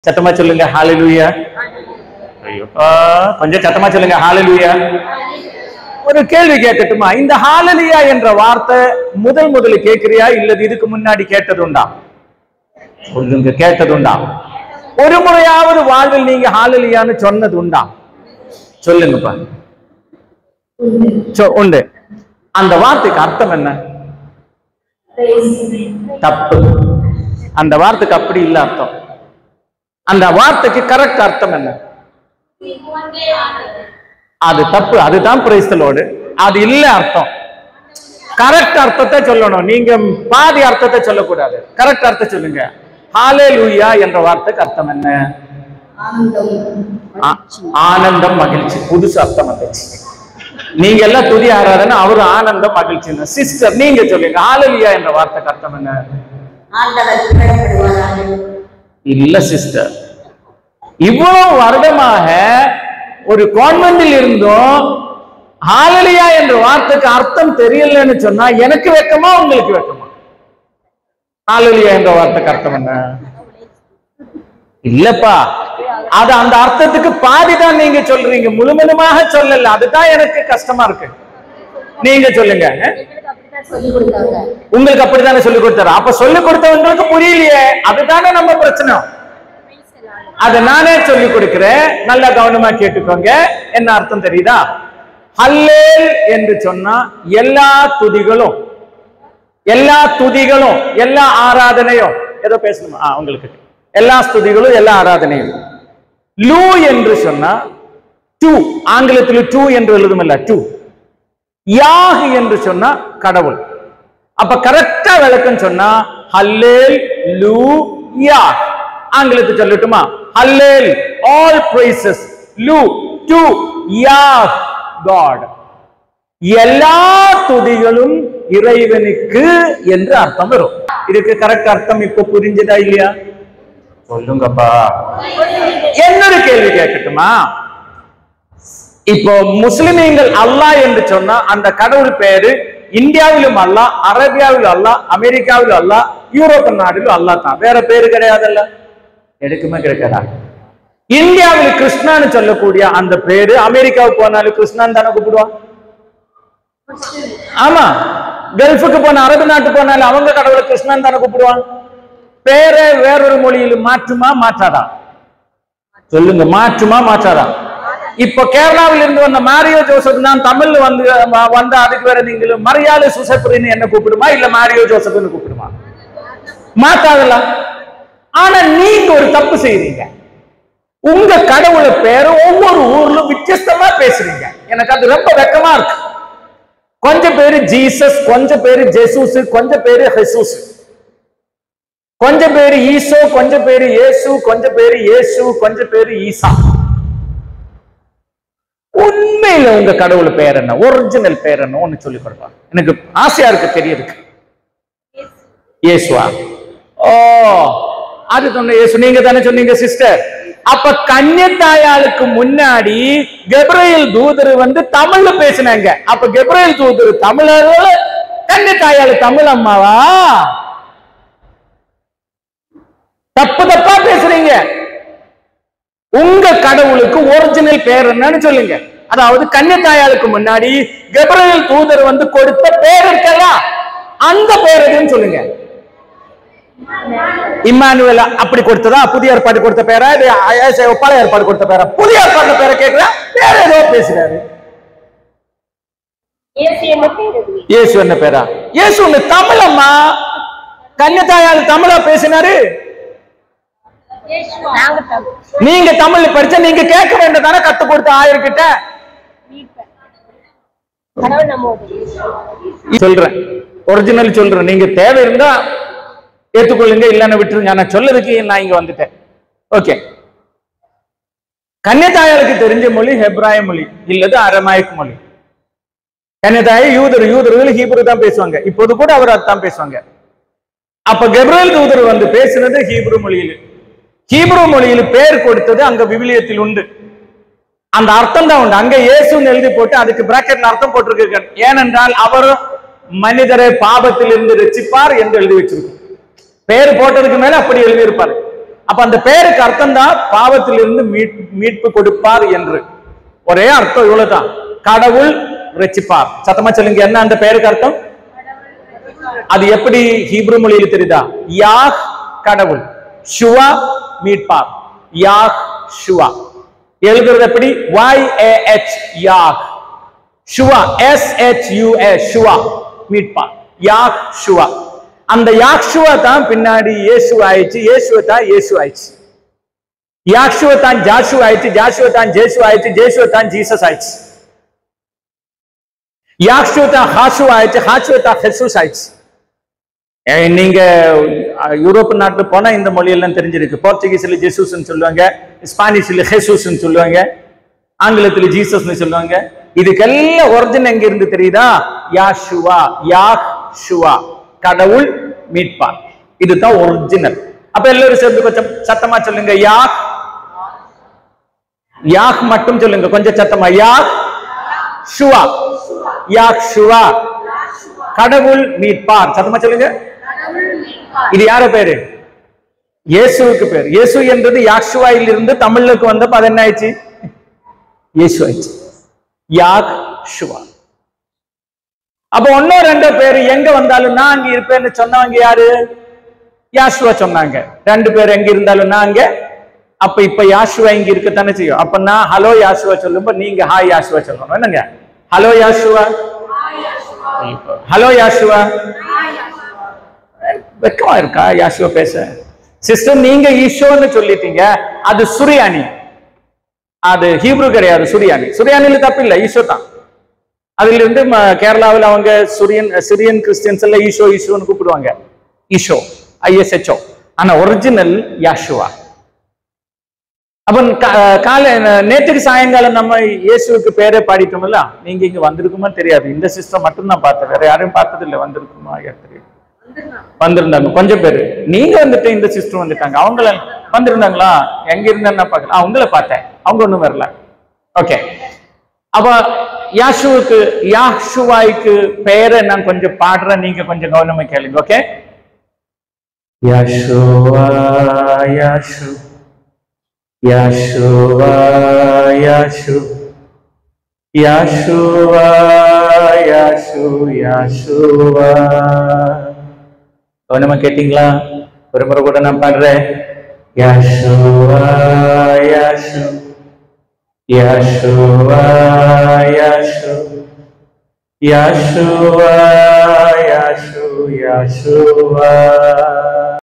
சத்தமா சொல்லுங்க ஹalleluya ஐயோ ஆ, கொஞ்சம் சத்தமா சொல்லுங்க ஹalleluya ஒரு கேள்வி கேட்கட்டுமா இந்த ஹalleluya என்ற வார்த்தை முதல் முதல்ல கேட்கிறியா இல்லது இதுக்கு முன்னாடி கேட்டதுண்டா சொல்லுங்க கேட்டதுண்டா ஒரு முறையாவது வாழ்வில் நீங்க ஹalleluyaன்னு சொன்னது உண்டா சொல்லுங்கப்பா சொ- உண்டு அந்த வார்த்தைக்கு அர்த்தம் என்ன தப்பு அந்த வார்த்தைக்கு அப்படி இல்ல அர்த்தம் அந்த வார்த்தைக்கு கரெக்ட் அர்த்தம் என்ன அது தப்பு அதுதான் பிரைஸ்தலோடு அது இல்ல அர்த்தம் கரெக்ட் அர்த்தத்தை சொல்லணும் நீங்க பாதி அர்த்தத்தை சொல்லக்கூடாது கரெக்ட் அர்த்தம் சொல்லுங்க ஹாலே லூயா என்ற வார்த்தைக்கு அர்த்தம் என்ன ஆ- ஆனந்தம் மகிழ்ச்சி புதுசு அர்த்தம் வந்துச்சு நீங்க எல்லாம் துதி ஆராதனை அவரு ஆனந்தம் மகிழ்ச்சி சிஸ்டர் நீங்க சொல்லுங்க ஹாலலியா என்ற வார்த்தைக்கு அர்த்தம் என்ன ஆண்டவர் புகழப்படுவாராக இல்ல சிஸ்டர் இவ்வளவு வருடமாக ஒரு கான்வென்டில் இருந்தும் ஹாலலியா என்ற வார்த்தைக்கு அர்த்தம் தெரியலன்னு சொன்னா எனக்கு வெக்கமா உங்களுக்கு வெக்கமா ஹாலலியா என்ற வார்த்தைக்கு அர்த்தம் என்ன இல்லப்பா அது அந்த அர்த்தத்துக்கு பாதி தான் நீங்க சொல்றீங்க முழுமலுமாக சொல்லல அதுதான் எனக்கு கஷ்டமா இருக்கு நீங்க சொல்லுங்க அஹ்? சொல்லிக் கொடுத்தாங்க உங்களுக்கு அப்படித்தானே சொல்லி கொடுத்தாரு அப்ப சொல்லி கொடுத்தவங்களுக்கு புரியலையே அதுதானே நம்ம பிரச்சனை அதை நானே சொல்லி கொடுக்கிறேன் நல்லா கவனமா கேட்டுக்கோங்க என்ன அர்த்தம் தெரியுதா ஹல்லேல் என்று சொன்னா எல்லா துதிகளும் எல்லா துதிகளும் எல்லா ஆராதனையும் ஏதோ பேசணுமா ஆ, உங்களுக்கு எல்லா ஸ்துதிகளும் எல்லா ஆராதனையும் லூ என்று சொன்னா டூ ஆங்கிலத்தில் டூ என்று எழுதுமில்ல டூ யாகு என்று சொன்னா கடவுள் அப்ப கரெக்டா விளக்கம் சொன்னா ஹல்லேல் லூ யா ஆங்கிலத்தை சொல்லட்டுமா ஹல்லேல் ஆல் பிரைசஸ் லூ டு யா காட் எல்லா துதிகளும் இறைவனுக்கு என்று அர்த்தம் வரும் இதுக்கு கரெக்ட் அர்த்தம் இப்ப புரிஞ்சதா இல்லையா சொல்லுங்கப்பா என்னொரு கேள்வி கேட்கட்டுமா இப்போ முஸ்லிமீங்கள் அல்லாஹ் என்று சொன்னா அந்த கடவுள் பேரு இந்தியாவிலும் அல்லாஹ் அரேபியாவிலும் அல்லாஹ் அமெரிக்காவிலும் அல்லாஹ் யூரோப்பியன் நாட்டிலும் அல்லாஹ் தான் வேற பேரு கிடையாதுல்ல எதுக்குமே கிடைக்காதா இந்தியாவில் கிருஷ்ணான்னு சொல்லக்கூடிய அந்த பேரு அமெரிக்காவுக்கு போனாலும் கிருஷ்ணான்னு தானே கூப்பிடுவான் ஆமா கல்ஃபுக்கு போன அரபு நாட்டு போனாலும் அவங்க கடவுளை கிருஷ்ணன் தானே கூப்பிடுவான் பேரை வேறொரு மொழியில் மாற்றுமா மாற்றாதா சொல்லுங்க மாற்றுமா மாற்றாதா இப்ப கேரளாவில் இருந்து வந்த மாரியோ ஜோசப் தான் தமிழ்ல வந்து வ- வந்த அதுக்கு வேற நீங்க மரியாதை சுசப்புரின்னு என்ன கூப்பிடுமா இல்ல மாரியோ ஜோசப்னு கூப்பிடுமா மாத்தாதல ஆனா நீங்க ஒரு தப்பு செய்றீங்க உங்க கடவுளை பேரை ஒவ்வொரு ஊர்ல வித்தியாசமா பேசுறீங்க எனக்கு அது ரொம்ப வெக்கமா இருக்கு கொஞ்சம் பேரு ஜீசஸ் கொஞ்சம் பேரு ஜெசூஸ் கொஞ்சம் பேரு ஹெசூஸ் கொஞ்சம் பேரு ஈசோ கொஞ்சம் பேரு இயேசு கொஞ்சம் பேரு இயேசு கொஞ்சம் பேரு ஈசா உண்மையில உங்க கடவுள் பெயர் என்ன ஒரிஜினல் பெயர் என்ன ஒண்ணு சொல்லி கொடுப்பாங்க எனக்கு ஆசையா இருக்கு தெரியறதுக்கு இயேசுவா ஓ அது சொன்ன இயேசு நீங்க தானே சொன்னீங்க சிஸ்டர் அப்ப கன்னித்தாயாளுக்கு முன்னாடி கெப்ரேல் தூதர் வந்து தமிழ்ல பேசினாங்க அப்ப கெப்ரேல் தூதர் தமிழர் கன்னித்தாயாளு தமிழ் அம்மாவா தப்பு தப்பா பேசுறீங்க உங்க கடவுளுக்கு ஒரிஜினல் பேர் என்னன்னு சொல்லுங்க அதாவது கன்னித்தாயாளுக்கு முன்னாடி கெப்ரேல் தூதர் வந்து கொடுத்த பேர் இருக்கல அந்த பேர் எதுன்னு சொல்லுங்க இம்மானுவேல் அப்படி கொடுத்ததா புதிய ஏற்பாடு கொடுத்த பேரா இது ஐ- பழைய ஏற்பாடு கொடுத்த பேரா புதிய ஏற்பாடு பேரை கேட்கிறா வேற ஏதோ பேசுறாரு இயேசு என்ன பேர் அது? இயேசு என்ன பேரா இயேசு ஒண்ணு தமிழம்மா கன்னித்தாயால் தமிழா பேசினாரு நாங்க தமிழ். நீங்க தமிழ்ல படிச்சா நீங்க கேட்க வேண்டியதானே கத்து கொடுத்த ஆயர்கிட்ட கடவுள் நம்மோடு சொல்றேன் ஒரிஜினல் சொல்றேன் நீங்க தேவை இருந்தா ஏத்துக்கொள்ளுங்க இல்லைன்னு விட்டுருங்க நான் சொல்லதுக்கு நான் இங்க வந்துட்டேன் ஓகே கன்னித்தாயாளுக்கு தெரிஞ்ச மொழி ஹெப்ராய மொழி இல்லது அரமாயக் மொழி கன்னித்தாய யூதர் யூதர்கள் ஹீப்ரு தான் பேசுவாங்க இப்போது கூட அவர் அதான் பேசுவாங்க அப்ப கெப்ரேல் தூதர் வந்து பேசினது ஹீப்ரு மொழியில் ஹீப்ரு மொழியில் பேர் கொடுத்தது அங்க விவிலியத்தில் உண்டு அந்த அர்த்தம் தான் உண்டு அங்க இயேசுன்னு எழுதி போட்டு அதுக்கு பிராக்கெட்ல அர்த்தம் போட்டிருக்கு ஏனென்றால் அவர் மனிதரை பாபத்தில் இருந்து ரட்சிப்பார் என்று எழுதி வச்சிருக்கும் பேர் போட்டதுக்கு மேல அப்படி எழுதி இருப்பார் அப்ப அந்த பெயருக்கு அர்த்தம் தான் பாவத்திலிருந்து மீட் மீட்பு கொடுப்பார் என்று ஒரே அர்த்தம் இவ்வளவுதான் கடவுள் ரட்சிப்பார் சத்தமா சொல்லுங்க என்ன அந்த பெயருக்கு அர்த்தம் அது எப்படி ஹீப்ரு மொழியில தெரியுதா யாஹ் கடவுள் ஷுவா மீட்பார் யாஹ் ஷுவா எழுதுறது எப்படி Y A H Yahshua S H U S ஷுவா மீட்பார் யாஹ் ஷுவா அந்த யாக்ஷுவா தான் பின்னாடி இயேசு ஆயிடுச்சு இயேசுவை தான் இயேசு ஆயிடுச்சு யாக்ஷுவ தான் ஜாஷு ஆயிடுச்சு ஜாஷுவ தான் ஜேசு ஆயிடுச்சு ஜேசுவ தான் ஜீசஸ் ஆயிடுச்சு யாக்ஷுவ தான் ஹாஷு ஆயிடுச்சு ஹாஷுவ தான் ஹெசூஸ் ஆயிடுச்சு ஏய், நீங்க அஹ், யூரோப் நாட்டுல போனா இந்த மொழியெல்லாம் தெரிஞ்சிருக்கு போர்ச்சுகீஸ்ல ஜெசூஸ்னு சொல்லுவாங்க ஸ்பானிஷ்ல ஹெசூஸ்னு சொல்லுவாங்க ஆங்கிலத்துல ஜீசஸ்னு சொல்லுவாங்க இதுக்கெல்லாம் ஒரிஜின் எங்க இருந்து தெரியுதா யாஷுவா யாஹ் ஷுவா கடவுள் மீட்பார் இதுதான் ஒரிஜினல் அப்ப எல்லாரும் சேர்ந்து கொஞ்சம் சத்தமா சொல்லுங்க யாஹ் யாஹ் மட்டும் சொல்லுங்க கொஞ்சம் சத்தமா யாஹ் ஷுவா யாஹ் ஷுவா கடவுள் மீட்பார் சத்தமா சொல்லுங்க இது யார பேரு இயேசுவுக்கு பேர் இயேசு என்றது யாக்ஷுவாயில் இருந்து தமிழுக்கு வந்தப்ப அது என்ன ஆயிடுச்சு இயேசு ஆயிடுச்சு யாக் ஷுவா அப்ப ஒன்னோ ரெண்டோ பேர் எங்க வந்தாலும் நான் அங்க இருப்பேன்னு சொன்னவங்க யாரு யாஷுவா சொன்னாங்க ரெண்டு பேர் எங்க இருந்தாலும் நான் அங்க அப்ப இப்ப யாஷுவா இங்க இருக்கத்தானே செய்யும் அப்ப நான் ஹலோ யாஷுவா சொல்லும்போது நீங்க ஹாய் யாஷுவா சொல்லணும் என்னங்க ஹலோ யாஷுவா ஹலோ யாஷுவா வெக்கமா இருக்கா யாஷுவா பேச சிஸ்டர் நீங்க ஈஷோன்னு சொல்லிட்டீங்க அது சுரியானி அது ஹீப்ரு கிடையாது சுரியானி சுரியானில தப்பு இல்ல ஈஷோ தான் அதுல இருந்து ம- கேரளாவில் அவங்க சுரியன் சிரியன் கிறிஸ்டியன்ஸ் எல்லாம் ஈஷோ ஈஷோன்னு கூப்பிடுவாங்க ஈஷோ ஐஎஸ்ஹெச்ஓ ஆனா ஒரிஜினல் யாஷுவா அப்ப கா- காலை நேற்றுக்கு சாயங்காலம் நம்ம இயேசுவுக்கு பேரே பாடிட்டோம்ல நீங்க இங்க வந்திருக்குமா தெரியாது இந்த சிஸ்டம் மட்டும் தான் பார்த்தேன் வேற யாரையும் பார்த்தது இல்ல வந்திருக்குமா ஐயா தெரியும் வந்திருந்தாங்க கொஞ்சம் பேர் நீங்க வந்துட்டு இந்த சிஸ்டம் வந்துட்டாங்க அவங்கள வந்திருந்தாங்களா எங்க இருந்தா பார்க்கல ஆ, உங்களை பார்த்தேன் அவங்க ஒண்ணும் வரல ஓகே அப்ப யாஷுவுக்கு யாஷுவாய்க்கு பெயரை நான் கொஞ்சம் பாடுறேன் நீங்க கொஞ்சம் கவனமா கேளுங்க okay Yashua Yashu Yashua Yashu Yashua Yashu Yashua கவனமா கேட்டீங்களா ஒரு முறை கூட நான் பாடுறேன் Yashua Yashu Yashua Yashu Yashua Yashu Yeshua